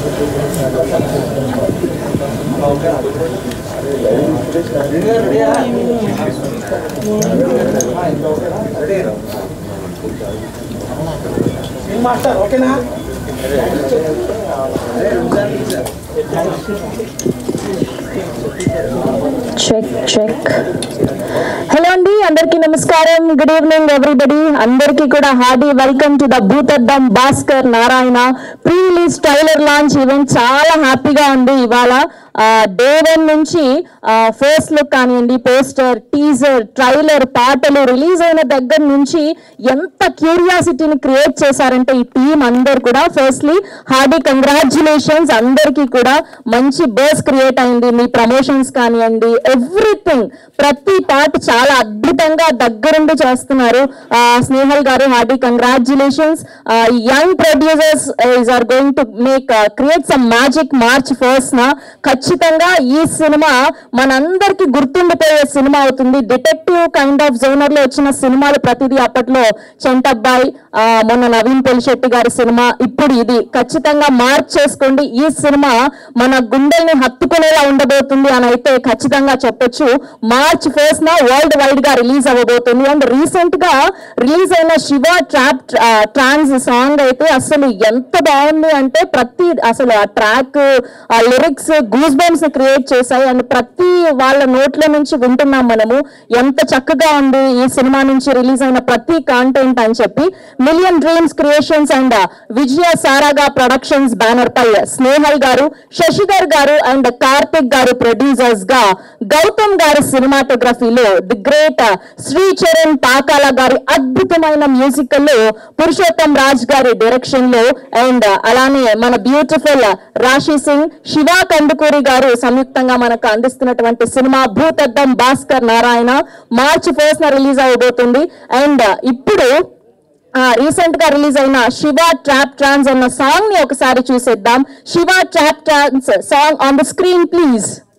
master ఓకేనా check check hello అండి అందరికీ నమస్కారం గుడ్ ఈవినింగ్ ఎవ్రీబడి అందరికీ కూడా hearty welcome to the Bhoothaddam Bhaskar Narayana pre release trailer launch event చాలా హ్యాపీగా ఉంది ఇవాళ డే వన్ నుంచి ఫస్ట్ లుక్ కానివ్వండి పోస్టర్ టీజర్ ట్రైలర్ పాటలు రిలీజ్ అయిన దగ్గర నుంచి ఎంత క్యూరియాసిటీని క్రియేట్ చేశారంటే ఈ టీం అందరు కూడా ఫస్ట్లీ హార్డీ కంగ్రాచులేషన్స్ అందరికీ కూడా మంచి బర్స్ క్రియేట్ అయింది మీ ప్రమోషన్స్ కానివ్వండి ఎవ్రీథింగ్ ప్రతి పార్ట్ చాలా అద్భుతంగా దగ్గరుండి చేస్తున్నారు ఆ, స్నేహల్ గారు hearty congratulations young producers is are going to make create some magic March first నా ఖచ్చితంగా ఈ సినిమా మనందరికి గుర్తుండిపోయే సినిమా అవుతుంది డిటెక్టివ్ కైండ్ ఆఫ్ జోనర్ లో వచ్చిన సినిమాలు ప్రతిదీ అప్పట్లో చెంటబ్బాయి ఆ, మొన్న నవీన్ పెళ్లిశెట్టి గారి సినిమా ఇప్పుడు ఇది ఖచ్చితంగా మార్క్ చేసుకోండి ఈ సినిమా మన గుండెల్ని హత్తుకునేలా ఉండబోతుంది అని అయితే ఖచ్చితంగా చెప్పొచ్చు మార్చ్ ఫస్ట్ నా వరల్డ్ వైడ్ గా రిలీజ్ అవ్వబోతుంది అండ్ రీసెంట్ గా రిలీజ్ అయిన శివ ట్రాప్ ట్రాన్స్ సాంగ్ అయితే అసలు ఎంత బాగుంది అంటే ప్రతి అసలు ఆ ట్రాక్ ఆ లిరిక్స్ గూస్ బంప్స్ క్రియేట్ చేశాయి అండ్ ప్రతి వాళ్ళ నోట్ల నుంచి వింటున్నాం మనము ఎంత చక్కగా ఉంది ఈ సినిమా నుంచి రిలీజ్ అయిన ప్రతి కాంటెంట్ అని చెప్పి million dreams creations and Vijaya సారాగా ప్రొడక్షన్స్ బ్యానర్ పై స్నేహల్ గారు శశిధర్ గారు అండ్ కార్తిక్ గారు ప్రొడ్యూసర్స్ గా గౌతమ్ గారి సినిమాటోగ్రఫీలో ది గ్రేట్ శ్రీ చరణ్ పాకాల గారి అద్భుతమైన మ్యూజికల్ లో పురుషోత్తం రాజ్ గారి డైరెక్షన్ లో అండ్ అలానే మన బ్యూటిఫుల్ రాశి సింగ్ శివ కందుకూరి గారు సంయుక్తంగా మనకు అందిస్తున్నటువంటి cinema Bhoothaddam Bhaskar Narayana March first release అవబోతుంది అండ్ ఇప్పుడు రీసెంట్ గా రిలీజ్ అయిన శివ ట్రాప్ ట్రాన్స్ అన్న సాంగ్ ని ఒకసారి చూసేద్దాం Shiva trap trance song on the screen please